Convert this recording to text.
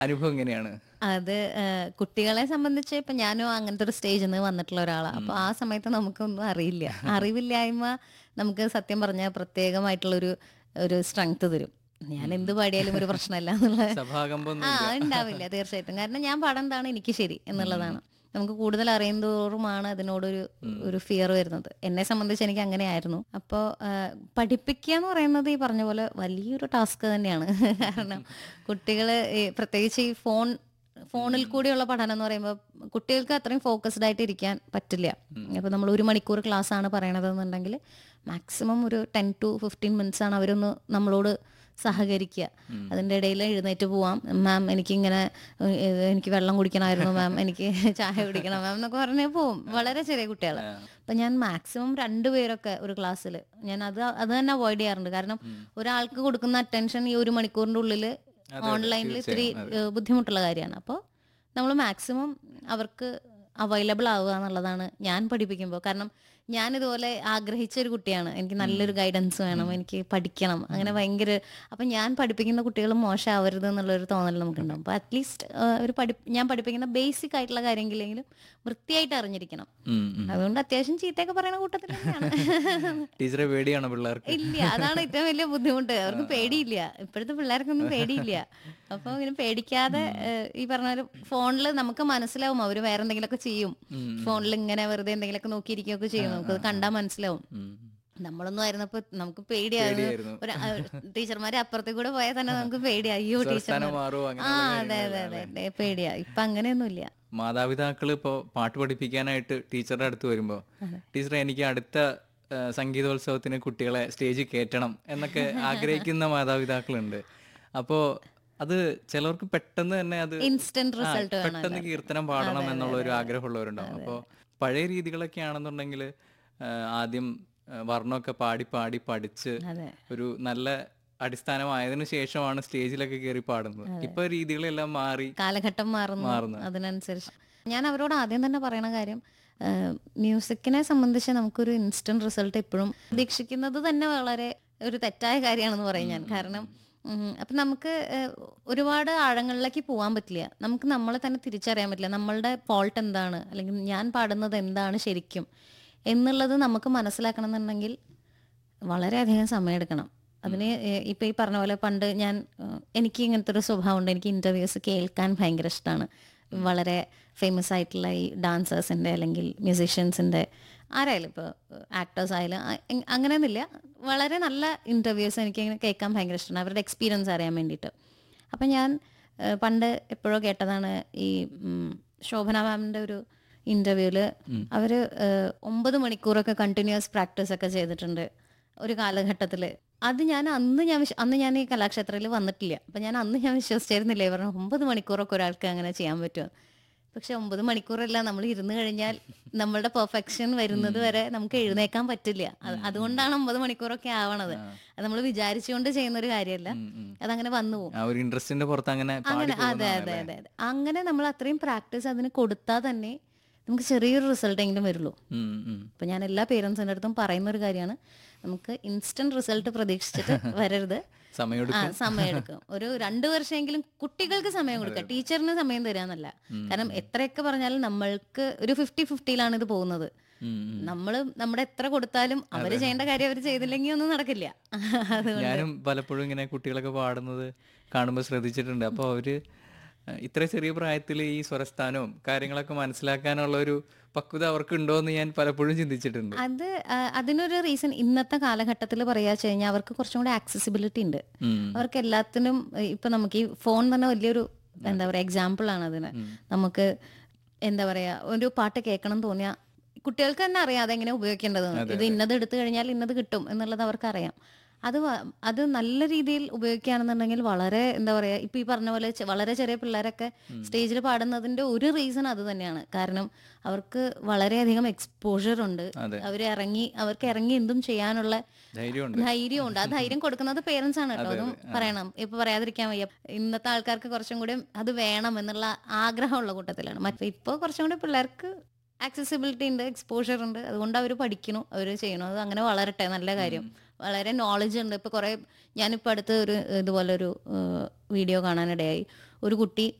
അനുഭവം എങ്ങനെയാണ് അത് ആ, കുട്ടികളെ സംബന്ധിച്ച് ഇപ്പൊ ഞാനും അങ്ങനത്തെ ഒരു സ്റ്റേജിൽ നിന്ന് വന്നിട്ടുള്ള ഒരാളാണ് അപ്പൊ ആ സമയത്ത് നമുക്കൊന്നും അറിയില്ല അറിവില്ലായ്മ നമുക്ക് സത്യം പറഞ്ഞാൽ പ്രത്യേകമായിട്ടുള്ള ഒരു ഒരു സ്ട്രെങ്ത് തരും ഞാൻ എന്ത് പാടിയാലും ഒരു പ്രശ്നമല്ല എന്നുള്ള സഭാകമ്പം ആ ഉണ്ടാവില്ല തീർച്ചയായിട്ടും കാരണം ഞാൻ പാടുന്നതാണ് എനിക്ക് ശരി എന്നുള്ളതാണ് നമുക്ക് കൂടുതൽ അറിയുന്തോറുമാണ് അതിനോടൊരു ഒരു ഫിയർ വരുന്നത് എന്നെ സംബന്ധിച്ച് എനിക്ക് അങ്ങനെയായിരുന്നു അപ്പോൾ പഠിപ്പിക്കുക എന്ന് പറയുന്നത് ഈ പറഞ്ഞ പോലെ വലിയൊരു ടാസ്ക് തന്നെയാണ് കാരണം കുട്ടികൾ പ്രത്യേകിച്ച് ഈ ഫോൺ ഫോണിൽ കൂടിയുള്ള പഠനം എന്ന് പറയുമ്പോൾ കുട്ടികൾക്ക് അത്രയും ഫോക്കസ്ഡ് ആയിട്ട് ഇരിക്കാൻ പറ്റില്ല അപ്പൊ നമ്മൾ ഒരു മണിക്കൂർ ക്ലാസ് ആണ് പറയണത് എന്നുണ്ടെങ്കിൽ മാക്സിമം ഒരു ടെൻ ടു ഫിഫ്റ്റീൻ മിനിറ്റ്സ് ആണ് അവരൊന്ന് നമ്മളോട് സഹകരിക്കുക അതിൻ്റെ ഇടയിൽ എഴുന്നേറ്റ് പോവാം മാം എനിക്കിങ്ങനെ ഏഹ്, എനിക്ക് വെള്ളം കുടിക്കണമായിരുന്നു മാം എനിക്ക് ചായ കുടിക്കണം മാം എന്നൊക്കെ പറഞ്ഞ് പോവും വളരെ ചെറിയ കുട്ടികൾ അപ്പം ഞാൻ മാക്സിമം രണ്ടുപേരൊക്കെ ഒരു ക്ലാസ്സിൽ ഞാൻ അത് അത് തന്നെ അവോയ്ഡ് ചെയ്യാറുണ്ട് കാരണം ഒരാൾക്ക് കൊടുക്കുന്ന അറ്റൻഷൻ ഈ ഒരു മണിക്കൂറിൻ്റെ ഉള്ളിൽ ഓൺലൈനിൽ ഇത്തിരി ഏഹ്, ബുദ്ധിമുട്ടുള്ള കാര്യമാണ് അപ്പോൾ നമ്മൾ മാക്സിമം അവർക്ക് അവൈലബിൾ ആവുക എന്നുള്ളതാണ് ഞാൻ പഠിപ്പിക്കുമ്പോൾ കാരണം ഞാൻ ഇതുപോലെ ആഗ്രഹിച്ച ഒരു കുട്ടിയാണ് എനിക്ക് നല്ലൊരു ഗൈഡൻസ് വേണം എനിക്ക് പഠിക്കണം അങ്ങനെ ഭയങ്കര അപ്പം ഞാൻ പഠിപ്പിക്കുന്ന കുട്ടികൾ മോശമാവരുത് എന്നുള്ളൊരു തോന്നൽ നമുക്കുണ്ടാവും അപ്പോൾ അറ്റ്ലീസ്റ്റ് ഒരു പഠി ഞാൻ പഠിപ്പിക്കുന്ന ബേസിക് ആയിട്ടുള്ള കാര്യങ്ങളെങ്കിലും വൃത്തിയായിട്ട് അറിഞ്ഞിരിക്കണം ഉം, ഉം. അതുകൊണ്ട് അത്യാവശ്യം ചീത്തയൊക്കെ പറയുന്ന കൂട്ടത്തിൽ തന്നെയാണ് ടീച്ചറെ പേടിയാണോ പിള്ളേർക്ക് ഇല്ല അതാണ് ഏറ്റവും വലിയ ബുദ്ധിമുട്ട് അവർക്ക് പേടിയില്ല ഇപ്പോഴത്തെ പിള്ളേർക്കൊന്നും പേടിയില്ല അപ്പൊ ഇങ്ങനെ പേടിക്കാതെ ഏഹ്, ഈ പറഞ്ഞ പോലെ ഫോണിൽ നമുക്ക് മനസ്സിലാവും അവര് വേറെ എന്തെങ്കിലുമൊക്കെ ചെയ്യും ഫോണിൽ ഇങ്ങനെ വെറുതെ എന്തെങ്കിലുമൊക്കെ നോക്കിയിരിക്കുകയൊക്കെ ചെയ്യും നമുക്കത് കണ്ടാൽ മനസ്സിലാവും ഉം. നമ്മളൊന്നും ആയിരുന്നപ്പോ നമുക്ക് പേടിയായിരുന്നു ഒരു ടീച്ചർമാരെ അപ്പുറത്തേക്ക് കൂടെ പോയാൽ തന്നെ നമുക്ക് പേടിയാ അയ്യോ ടീച്ചർ സ്വസ്ഥാനം മാറുമോ ആ അങ്ങനെയുള്ള അതെ അതെ അതെ അതെ പേടിയാ ഇപ്പൊ അങ്ങനെയൊന്നുമില്ല മാതാപിതാക്കൾ ഇപ്പോൾ പാട്ട് പഠിപ്പിക്കാനായിട്ട് ടീച്ചറുടെ അടുത്ത് വരുമ്പോൾ ടീച്ചറെ എനിക്ക് അടുത്ത ആ, സംഗീതോത്സവത്തിന് കുട്ടികളെ സ്റ്റേജിൽ കയറ്റണം എന്നൊക്കെ ആഗ്രഹിക്കുന്ന മാതാപിതാക്കളുണ്ട് അപ്പോൾ അത് ചിലർക്ക് പെട്ടെന്ന് തന്നെ അത് ഇൻസ്റ്റന്റ് ആ, റിസൾട്ട് വേണം പെട്ടെന്ന് കീർത്തനം പാടണം എന്നുള്ള ഒരു ആഗ്രഹമുള്ളവരുണ്ടാവും അപ്പോൾ പഴയ രീതികളൊക്കെ ആണെന്നുണ്ടെങ്കിൽ ആദ്യം ആ, വർണ്ണമൊക്കെ പാടി പാടി പഠിച്ച് അതെ ഒരു നല്ല അടിസ്ഥാനമായതിനു ശേഷമാണ് സ്റ്റേജിലൊക്കെ കയറി പാടുന്നത് ഇപ്പൊ രീതികളെല്ലാം മാറി കാലഘട്ടം മാറുന്നു അതിനനുസരിച്ച് ഞാൻ അവരോട് ആദ്യം തന്നെ പറയണ കാര്യം മ്യൂസിക്കിനെ സംബന്ധിച്ച് നമുക്കൊരു ഇൻസ്റ്റന്റ് റിസൾട്ട് എപ്പോഴും പ്രതീക്ഷിക്കുന്നത് തന്നെ വളരെ ഒരു തെറ്റായ കാര്യമാണെന്ന് പറയും ഞാൻ കാരണം ഉം, അപ്പം നമുക്ക് ഏഹ്, ഒരുപാട് ആഴങ്ങളിലേക്ക് പോകാൻ പറ്റില്ല നമുക്ക് നമ്മളെ തന്നെ തിരിച്ചറിയാൻ പറ്റില്ല നമ്മളുടെ ഫോൾട്ട് എന്താണ് അല്ലെങ്കിൽ ഞാൻ പാടുന്നത് എന്താണ് ശരിക്കും എന്നുള്ളത് നമുക്ക് മനസ്സിലാക്കണം എന്നുണ്ടെങ്കിൽ വളരെയധികം സമയമെടുക്കണം അതിന് ഏഹ് ഇപ്പൊ ഈ പറഞ്ഞ പോലെ പണ്ട് ഞാൻ ഏഹ് എനിക്ക് ഇങ്ങനത്തെ ഒരു സ്വഭാവമുണ്ട് എനിക്ക് ഇന്റർവ്യൂസ് കേൾക്കാൻ ഭയങ്കര ഇഷ്ടമാണ് വളരെ ഫേമസ് ആയിട്ടുള്ള ഈ ഡാൻസേഴ്സിൻ്റെ അല്ലെങ്കിൽ മ്യൂസീഷ്യൻസിൻ്റെ ആരായാലും ഇപ്പോൾ ആക്ടേഴ്സ് ആയാലും അ- എങ്- അങ്ങനെയൊന്നുമില്ല വളരെ നല്ല ഇൻ്റർവ്യൂസ് എനിക്ക് ഇങ്ങനെ കേൾക്കാൻ ഭയങ്കര ഇഷ്ടമാണ് അവരുടെ എക്സ്പീരിയൻസ് അറിയാൻ വേണ്ടിയിട്ട് അപ്പം ഞാൻ ഏഹ് പണ്ട് എപ്പോഴോ കേട്ടതാണ് ഈ ഉം, ശോഭന മാമിൻ്റെ ഒരു ഇന്റർവ്യൂവില് അവര് ഏഹ്, ഒമ്പത് മണിക്കൂറൊക്കെ കണ്ടിന്യൂസ് പ്രാക്ടീസ് ഒക്കെ ചെയ്തിട്ടുണ്ട് ഒരു കാലഘട്ടത്തിൽ അത് ഞാൻ അന്ന് ഞാൻ വിശ്വ- അന്ന് ഞാൻ ഈ കലാക്ഷേത്രത്തിൽ വന്നിട്ടില്ല അപ്പൊ ഞാൻ അന്ന് ഞാൻ വിശ്വസിച്ചിരുന്നില്ലേ പറഞ്ഞു ഒമ്പത് മണിക്കൂറൊക്കെ ഒരാൾക്ക് അങ്ങനെ ചെയ്യാൻ പറ്റുമോ പക്ഷെ ഒമ്പത് മണിക്കൂറല്ല നമ്മൾ ഇരുന്ന് കഴിഞ്ഞാൽ നമ്മളുടെ പെർഫെക്ഷൻ വരുന്നത് വരെ നമുക്ക് എഴുന്നേക്കാൻ പറ്റില്ല അത് അതുകൊണ്ടാണ് ഒമ്പത് മണിക്കൂറൊക്കെ ആവണത് അത് നമ്മൾ വിചാരിച്ചുകൊണ്ട് ചെയ്യുന്ന ഒരു കാര്യമല്ല അതങ്ങനെ വന്നു പോകും ആ ഒരു ഇൻട്രസ്റ്റിന്റെ പുറത്ത് അങ്ങനെ പാടി അങ്ങനെ അതെ പോകുന്നതാണ് അതെ അതെ അതെ അങ്ങനെ നമ്മൾ അത്രയും പ്രാക്ടീസ് അതിന് കൊടുത്താൽ തന്നെ നമുക്ക് ചെറിയൊരു റിസൾട്ട് എങ്കിലും വരുള്ളൂ ഉം, ഉം. അപ്പൊ ഞാൻ എല്ലാ പേരൻസിൻ്റെ അടുത്തും പറയുന്ന ഒരു കാര്യമാണ് നമുക്ക് ഇൻസ്റ്റന്റ് റിസൾട്ട് പ്രതീക്ഷിച്ചിട്ട് വരരുത് സമയമെടുക്കും ആ സമയമെടുക്കും ഒരു രണ്ടു വർഷമെങ്കിലും കുട്ടികൾക്ക് സമയം കൊടുക്കുക ടീച്ചറിന് സമയം തരാന്നല്ല കാരണം എത്രയൊക്കെ പറഞ്ഞാലും നമ്മൾക്ക് ഒരു ഫിഫ്റ്റി ഫിഫ്റ്റിയിലാണ് ഇത് പോകുന്നത് ഉം, ഉം. നമ്മൾ നമ്മുടെ എത്ര കൊടുത്താലും അവര് ചെയ്യേണ്ട കാര്യം അവർ ചെയ്തില്ലെങ്കിൽ ഒന്നും നടക്കില്ല അതുകൊണ്ട് ഞാനും പലപ്പോഴും ഇങ്ങനെ കുട്ടികളൊക്കെ പാടുന്നത് കാണുമ്പോൾ ശ്രദ്ധിച്ചിട്ടുണ്ട് അപ്പോൾ അവര് അഹ് ഇത്ര ചെറിയ പ്രായത്തിൽ ഈ സ്വരസ്ഥാനവും കാര്യങ്ങളൊക്കെ മനസ്സിലാക്കാനുള്ള ഒരു പക്വത അവർക്ക് ഉണ്ടോ എന്ന് ഞാൻ പലപ്പോഴും ചിന്തിച്ചിട്ടുണ്ട് അത് ആ, അതിനൊരു റീസൺ ഇന്നത്തെ കാലഘട്ടത്തിൽ പറയാ വെച്ച് കഴിഞ്ഞാൽ അവർക്ക് കുറച്ചും കൂടി ആക്സസിബിലിറ്റി ഉണ്ട് ഉം. അവർക്ക് എല്ലാത്തിനും ഏഹ്, ഇപ്പൊ നമുക്ക് ഈ ഫോൺ തന്നെ വലിയൊരു എന്താ പറയാ എക്സാമ്പിൾ ആണ് അതിന് നമുക്ക് എന്താ പറയാ ഒരു പാട്ട് കേൾക്കണം എന്ന് തോന്നിയാ കുട്ടികൾക്ക് തന്നെ അറിയാം അതെങ്ങനെ ഉപയോഗിക്കേണ്ടതെന്ന് ഇത് ഇന്നത് എടുത്തു കഴിഞ്ഞാൽ ഇന്നത് കിട്ടും എന്നുള്ളത് അവർക്ക് അറിയാം അത് വ- അത് നല്ല രീതിയിൽ ഉപയോഗിക്കുകയാണെന്നുണ്ടെങ്കിൽ വളരെ എന്താ പറയാ ഇപ്പൊ ഈ പറഞ്ഞ പോലെ ചെ- വളരെ ചെറിയ പിള്ളേരൊക്കെ സ്റ്റേജിൽ പാടുന്നതിന്റെ ഒരു റീസൺ അത് തന്നെയാണ് കാരണം അവർക്ക് വളരെയധികം എക്സ്പോഷർ ഉണ്ട് അതെ. അവർ ഇറങ്ങി അവർക്ക് ഇറങ്ങി എന്തും ചെയ്യാനുള്ള ധൈര്യമുണ്ട് ധൈര്യമുണ്ട് ആ ധൈര്യം കൊടുക്കുന്നത് പേരൻസ് ആണ് കേട്ടോ അതും പറയണം ഇപ്പൊ പറയാതിരിക്കാൻ വയ്യ ഇന്നത്തെ ആൾക്കാർക്ക് കുറച്ചും കൂടി അത് വേണം എന്നുള്ള ആഗ്രഹമുള്ള കൂട്ടത്തിലാണ് മറ്റേ ഇപ്പോൾ കുറച്ചും കൂടി പിള്ളേർക്ക് ആക്സസിബിലിറ്റി ഉണ്ട് എക്സ്പോഷർ ഉണ്ട് അതുകൊണ്ട് അവർ പഠിക്കണു അവർ ചെയ്യണു അത് അങ്ങനെ വളരട്ടെ നല്ല കാര്യം വളരെ നോളജ് ഉണ്ട് ഇപ്പൊ കുറെ ഞാനിപ്പോൾ അടുത്ത് ഒരു ഇതുപോലെ ഒരു വീഡിയോ കാണാനിടയായി ഒരു കുട്ടി